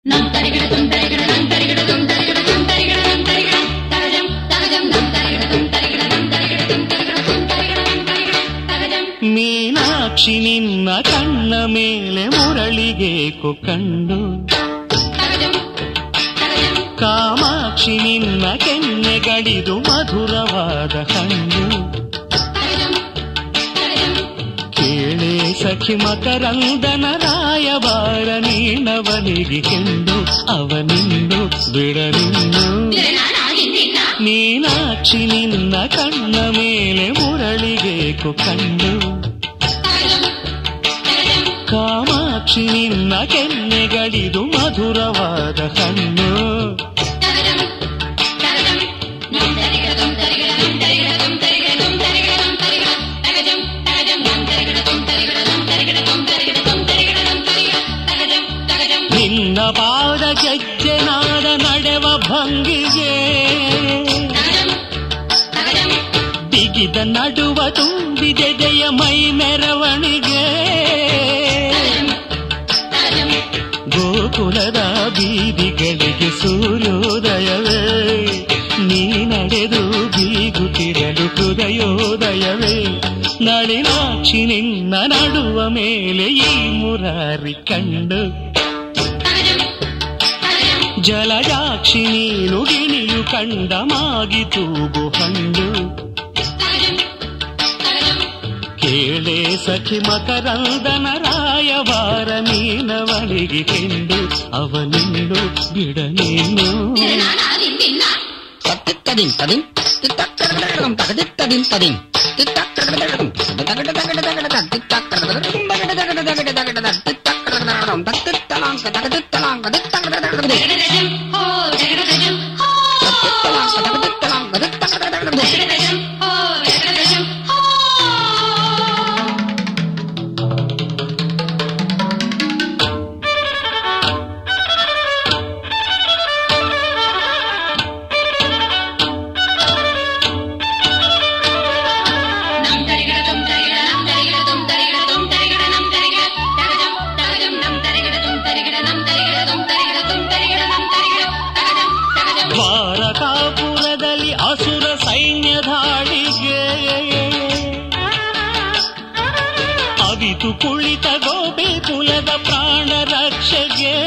ಮೀನಾಕ್ಷಿ ನಿನ್ನ ಕಣ್ಣ ಮೇಲೆ ಮುರಳಿಗೇಕು ಕಂಡು ಕಾಮಾಕ್ಷಿ ನಿನ್ನ ಕೆನ್ನೆಗಳಿದು ಮಧುರವಾದ ಹಣ್ಣು ಕೇಳೆ ಸಖಿ ಮಕರಂದನ ರಾಯಬಾರ ನೀನವನಿಗೆ ಕೆಂಡು ಅವನಿಂದು ಬಿಡಲಿನ್ನು ಮೀನಾಕ್ಷಿ ನಿನ್ನ ಕಣ್ಣ ಮೇಲೆ ಮುರಳಿಗೇಕು ಕಂಡು ಕಾಮಾಕ್ಷಿ ನಿನ್ನ ಕೆನ್ನೆಗಳಿದು ಮಧುರವಾದ ಹಣ್ಣು ನಿನ್ನ ಪಾದ ಗೆಜ್ಜೆನಾದ ನಡೆವ ಭಂಗಿಗೆ ಬಿಗಿದ ನಡುವ ತುಂಬಿದೆ ಜಯ ಮೈ ಮೆರವಣಿಗೆ ಗೋಕುಲದ ಬೀದಿಗಳಿಗೆ ಸೂರ್ಯೋದಯವೇ ನೀ ನಡೆದು ಬೀಗುತ್ತಿರಲು ಹೃದಯೋದಯವೇ ನಳಿನಾಕ್ಷಿ ನಿನ್ನ ನಡುವ ಮೇಲೆ ಈ ಮುರಾರಿ ಕಂಡು ಜಲಜಾಕ್ಷಿ ನೀನು ಗಿಣಿಯು ಕಂಡ ಮಾಗಿ ತೂಗು ಹಂಡು ಕೇಳೆ ಸಖಿ ಮಕರಂದನ ರಾಯವಾರ ನೀನವಳಿಗೆ ಕೆಂಡು ಅವನಿಂದು ಬಿಡ ನೀನು ತತ್ತಿತ್ತದಿಂ ತದಿಂ ತಿತ್ತಕ್ಕಡಗಡಗಡಗಂ ತಗದಿತ್ತದಿಂ ತದಿಂ ತಿತ್ತಕ್ಕಡಗಡಗಡಗಂ ತಗಡದಗಡದಗಡದ ತಿತ್ತಕ್ಕಡಗಡಗಡಗಂ ತಗಡದಗಡದಗಡದಗಡದ ತಿತ್ತಕ್ಕಡಗಡಗಡಗಂ ತತ್ತಿತ್ತಲಾಂಕ ತಗದಿತ್ತಲಾಂಕ ದಿತ್ತಗಡಗಡಗಡಗಂ ತತ್ತಿತ್ತಲಾಂಕ ತಗದಿತ್ತಲಾಂಕ ದಿತ್ತಗಡಗಡಗಡಗಂ ದ್ವಾರಕಾಪುರದಲ್ಲಿ ಅಸುರ ಸೈನ್ಯ ಧಾಳಿಗೆ ಅವಿತು ಕುಳಿತ ಗೋಪಿ ಕುಲದ ಪ್ರಾಣ ರಕ್ಷೆಗೆ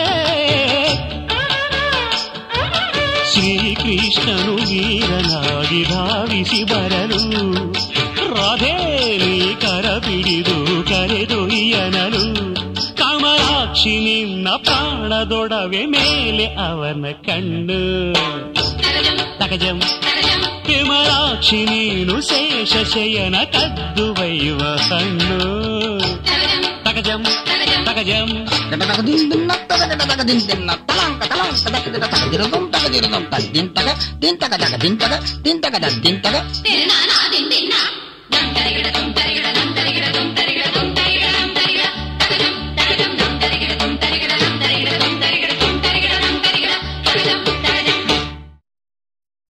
ಶ್ರೀಕೃಷ್ಣನು ವೀರನಾಗಿ ಧಾವಿಸಿ ಬರಲು ರಾಧೇಲಿ ಕರ ಬಿಡಿದು ಕರೆದೊಯ್ಯನಲು ಕಮಲಾಕ್ಷಿ ನಿನ್ನ ಪ್ರಾಣದೊಡವೆ ಮೇಲೆ ಅವನ ಕಣ್ಣು ತಗಜಂ ವಿಮಲಾಕ್ಷಿ ನೀನು ಶೇಷ ಶಯನ ಕದ್ದು ಒಯ್ಯುವ ಹಣ್ಣು ತಗಜಂ ತಗಜಂ ತಗದಿಂ ದಿನ್ನ ತಗಡಗಡಗದಿಂ ದಿನ್ನ ತಲಾಂಕ ತಲಾಂಕ ತಗದಿರ ತಗದಿರದಂ ತಗದಿರದಂ ತಗದಿಂತಗ ದಿಂತಗ ತಗ ದಿಂತಗ ದಿಂತಗ ದಿಂತಗ ತಿರುನಾನಾ ದಿಂದಿನ್ನ ದಂ ತರಿಗಿಡ ದಂ ತರಿಗಿಡ ದಂ ತರಿಗಿಡ